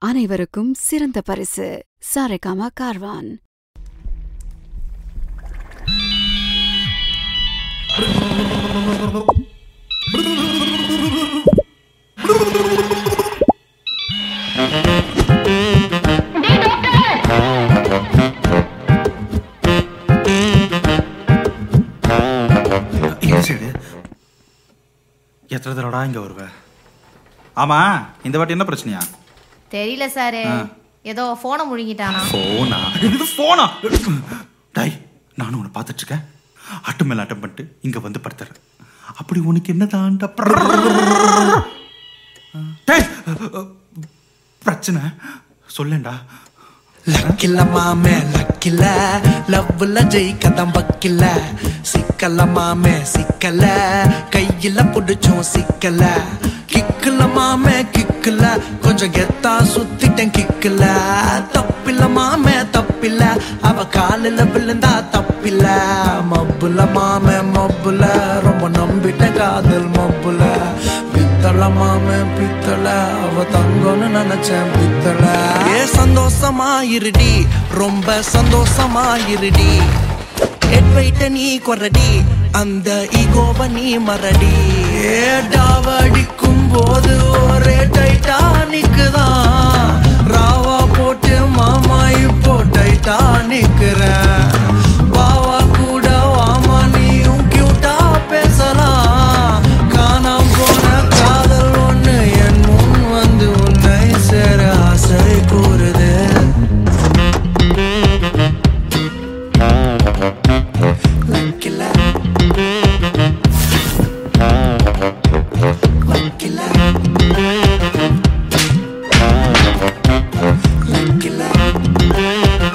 அனைவருக்கும் சிறந்த பரிசு சாரேகாமா கார்வான் இந்த சைடு எத்தனை தடவைடா இங்க வருவ ஆமா இந்த வாட்டி என்ன பிரச்சனையா தெரியல சாரு ஆ. ஏதோ போனை முழுங்கிட்டானா போனா இது போனா டேய் நானும் உன்னை பார்த்துட்டு இருக்கேன் அட்டு மேல அட்டம் பண்ணிட்டு இங்க வந்து படுத்துறேன் அப்படி உனக்கு என்ன தாண்ட டேய் பிரச்சனை சொல்லேன்டா லக்கில மாமே லக்கில லவ்ல ஜெயிக்கதான் வக்கில சிக்கல மாமே சிக்கல கையில புடிச்சோம் சிக்கல கிக்குல மாமே கிக்குல கொஞ்சம் கெத்தா சுத்திட்டேன் கிக்குல தப்பில்ல மாமே தப்பில்ல அவ காலில விழுந்தா தப்பில்ல மப்புல மாமே மப்புல ரொம்ப நம்பிட்டேன் காதல் மப்புல பித்தள மாமே பித்தள அவ தங்கம்னு நினைச்சேன் பித்தள ஏ சந்தோஷமா இருடி ரொம்ப சந்தோஷமா இருடி ஹெட் வெயிட்ட நீ கொரடி அந்த ஈகோவ நீ மறடி ஏ டாவடிக்கும் போது ஒரே டைட்டானிக்கு தான் ராவா போட்டு மாமா இப்போ டைட்டானிக்கிறேன் பாவா கூட வாமா நீயும் கியூட்டா பேசலாம் காணாம போன காதல் ஒண்ணு என் முன் வந்து உன்னை சேர ஆசை கூறுது Lucky Lucky Lucky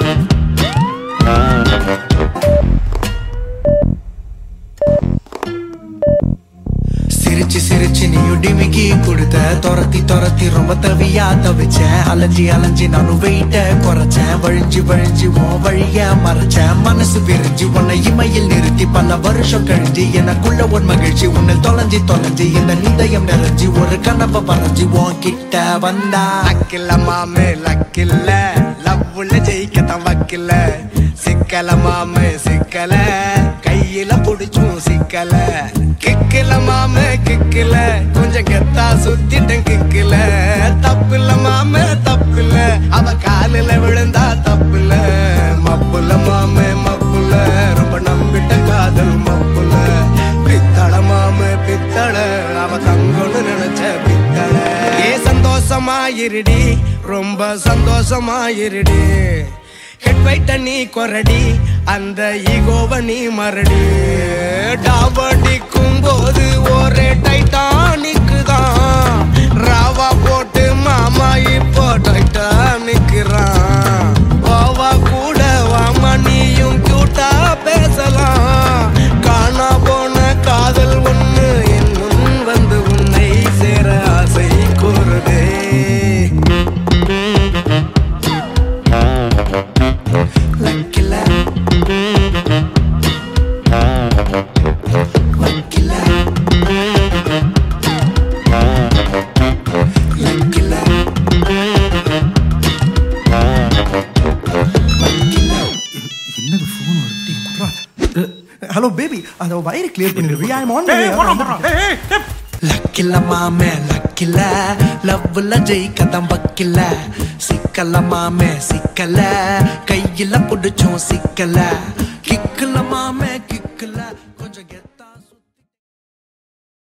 சிரிச்சு சிரிச்சு நீயும் டிமிக்கி கொடுத்த துரத்தி துரத்தி ரொம்ப தவியா தவிச்சேன் அலைஞ்சி அலைஞ்சி நானும் வெயிட்ட குறைச்சேன் வழிஞ்சு வழிஞ்சு உன் வழிய மறைச்சேன் மனசு விரிஞ்சு உன்னை இமையில் நிறுத்தி பல வருஷம் கழிஞ்சு எனக்குள்ள ஒரு மகிழ்ச்சி உன்னை தொலைஞ்சி தொலைஞ்சு இந்த நிதயம் நிறைஞ்சு ஒரு கனவை பறஞ்சு உன் கிட்ட வந்தா லக்கில்ல மாமே லக்கில்ல லவ்வுல ஜெயிக்கத்தான் வக்கில்ல சிக்கல மாமே சிக்கல கையில புடிச்சும் சிக்கல கிக்கில மாமே கிக்கில கொஞ்சம் கெத்தா சுத்திட்டேன் கிக்கில தப்பில்ல மாமே தப்பில்ல அவ காலில விழுந்தா தப்பில்ல மப்புல மாமே மப்புல ரொம்ப நம்பிட்ட காதல் மப்புல பித்தள மாமே பித்தள அவ தங்கம்னு நினைச்ச பித்தள ஏ சந்தோஷமாயிருடி ரொம்ப சந்தோஷமாயிருடி ஹெட் வைட்ட நீ கொரடி அந்த ஈகோவ நீ மறடி டாபடிக்கும் போது ஒரே டைட்டானிக்கு தான் ராவா போட்டு மாமா இப்போ டைட்டானிக்கிறான் பாவா கூட வாமா நீயும் கியூட்டா பேசலாம் காணா போன காதல் ஒண்ணு என் முன் வந்து உன்னை சேர ஆசை கூறுதே Lucky Lucky Lucky என்னது போன் வருது ஹலோ பேபி அந்த வயிறு கிளியர் பண்ணிடுவி ஐ ஆன் டேய், போடுறா, போடுறா. டேய், ஏய், ஏய். லக்கில மாமே லக்கில லவ்ல ஜெயிக்கதான் வக்கில சிக்கல மாமே சிக்கல கையில புடிச்சோம் சிக்கல கிக்குல மாமே கிக்குல